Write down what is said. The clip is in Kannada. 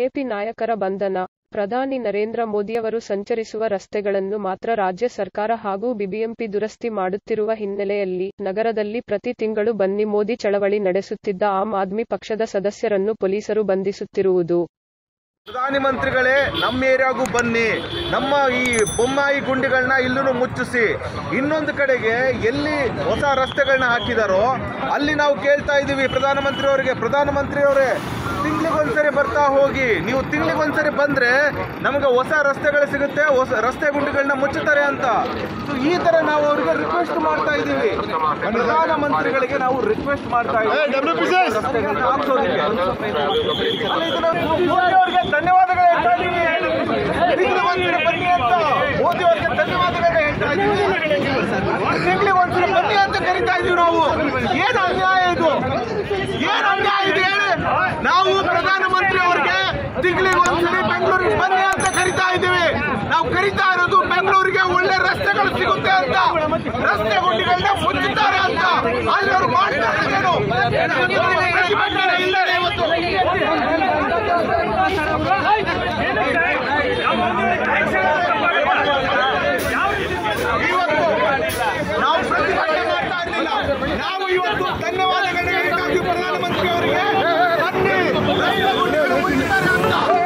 ಬಿಜೆಪಿ ನಾಯಕರ ಬಂಧನ ಪ್ರಧಾನಿ ನರೇಂದ್ರ ಮೋದಿಯವರು ಸಂಚರಿಸುವ ರಸ್ತೆಗಳನ್ನು ಮಾತ್ರ ರಾಜ್ಯ ಸರ್ಕಾರ ಹಾಗೂ ಬಿಬಿಎಂಪಿ ದುರಸ್ತಿ ಮಾಡುತ್ತಿರುವ ಹಿನ್ನೆಲೆಯಲ್ಲಿ ನಗರದಲ್ಲಿ ಪ್ರತಿ ತಿಂಗಳು ಬನ್ನಿ ಮೋದಿ ಚಳವಳಿ ನಡೆಸುತ್ತಿದ್ದ ಆಮ್ ಆದ್ಮಿ ಪಕ್ಷದ ಸದಸ್ಯರನ್ನು ಪೊಲೀಸರು ಬಂಧಿಸುತ್ತಿರುವುದು ಪ್ರಧಾನಿ ಮಂತ್ರಿಗಳೇ ನಮ್ಮ ಏರಿಯಾಗೂ ಬನ್ನಿ ನಮ್ಮ ಈ ಬೊಮ್ಮಾಯಿ ಗುಂಡಿಗಳನ್ನ ಇಲ್ಲೂ ಮುಚ್ಚಿಸಿ ಇನ್ನೊಂದು ಕಡೆಗೆ ಎಲ್ಲಿ ಹೊಸ ರಸ್ತೆಗಳನ್ನ ಹಾಕಿದಾರೋ ಅಲ್ಲಿ ನಾವು ಕೇಳ್ತಾ ಇದ್ದೀವಿ ಪ್ರಧಾನಮಂತ್ರಿ ಅವರಿಗೆ ಪ್ರಧಾನಮಂತ್ರಿ ಅವರೇ ತಿಂಗಳಿಗೊಂದ್ಸರಿ ಬರ್ತಾ ಹೋಗಿ ನೀವು ತಿಂಗಳಿಗೊಂದ್ಸರಿ ಬಂದ್ರೆ ನಮಗೆ ಹೊಸ ರಸ್ತೆಗಳು ಸಿಗುತ್ತೆ ಹೊಸ ರಸ್ತೆ ಗುಂಡಿಗಳನ್ನ ಮುಚ್ಚುತ್ತಾರೆ ಅಂತ So, ಈ ತರ ನಾವು ಅವರಿಗೆ ರಿಕ್ವೆಸ್ಟ್ ಮಾಡ್ತಾ ಇದ್ದೀವಿ ಪ್ರಧಾನಮಂತ್ರಿಗಳಿಗೆ ನಾವು ರಿಕ್ವೆಸ್ಟ್ ಮಾಡ್ತಾ ಇದ್ದೀವಿ ರಸ್ತೆಗಳನ್ನ ಹಾಕ್ಸೋದಕ್ಕೆ ಅಲ್ಲ, ಇದನ್ನ ಮೋದಿ ಅವರಿಗೆ ಧನ್ಯವಾದಗಳು ಹೇಳ್ತಾ ಇದ್ದೀವಿ ತಿಂಗಳಿಗೆ ಒಂದ್ಸರಿ ಬನ್ನಿ ಅಂತ ಮೋದಿ ಅವರಿಗೆ ಧನ್ಯವಾದಗಳು ಹೇಳ್ತಾ ಇದ್ದೀವಿ ತಿಂಗಳಿಗೆ ಒಂದ್ಸರಿ ಬನ್ನಿ ಅಂತ ಕರಿತಾ ಇದೀವಿ ನಾವು ಏನು ಅನ್ಯಾಯ ಇದು ಏನು ಅನ್ಯಾಯ ಇದು ಹೇಳಿ ನಾವು ಪ್ರಧಾನಮಂತ್ರಿ ಅವರಿಗೆ ತಿಂಗಳಿಗೆ ಒಂದ್ಸರಿ ಬೆಂಗಳೂರಿಗೆ ಬನ್ನಿ ಅಂತ ಕರಿತಾ ಇದ್ದೀವಿ ನಾವು ಕರಿತಾ ಇರೋದು ಬೆಂಗಳೂರಿಗೆ ಒಳ್ಳೆ ರಸ್ತೆಗಳು ಸಿಗುತ್ತೆ ಅಂತ ರಸ್ತೆ ಗುಂಡಿಗಳನ್ನ ಮುಚ್ಚುತ್ತಾರೆ ಅಂತ ಅಲ್ಲಿ ಅವರು ಮಾಡ್ತಾ ಇರೋದೇನು ಪ್ರತಿಭಟನೆ ಇಲ್ಲದೆ ಇವತ್ತು ಇವತ್ತು ನಾವು ಪ್ರತಿಭಟನೆ ಮಾಡ್ತಾ ಇರಲಿಲ್ಲ ನಾವು ಇವತ್ತು ಧನ್ಯವಾದಗಳನ್ನ ಹೇಳ್ತಾ ಇದ್ದೀವಿ ಪ್ರಧಾನಮಂತ್ರಿ ಅವರಿಗೆ ಬನ್ನಿ ರಸ್ತೆ ಗುಂಡಿಗಳು ಮುಚ್ಚುತ್ತಾರೆ ಅಂತ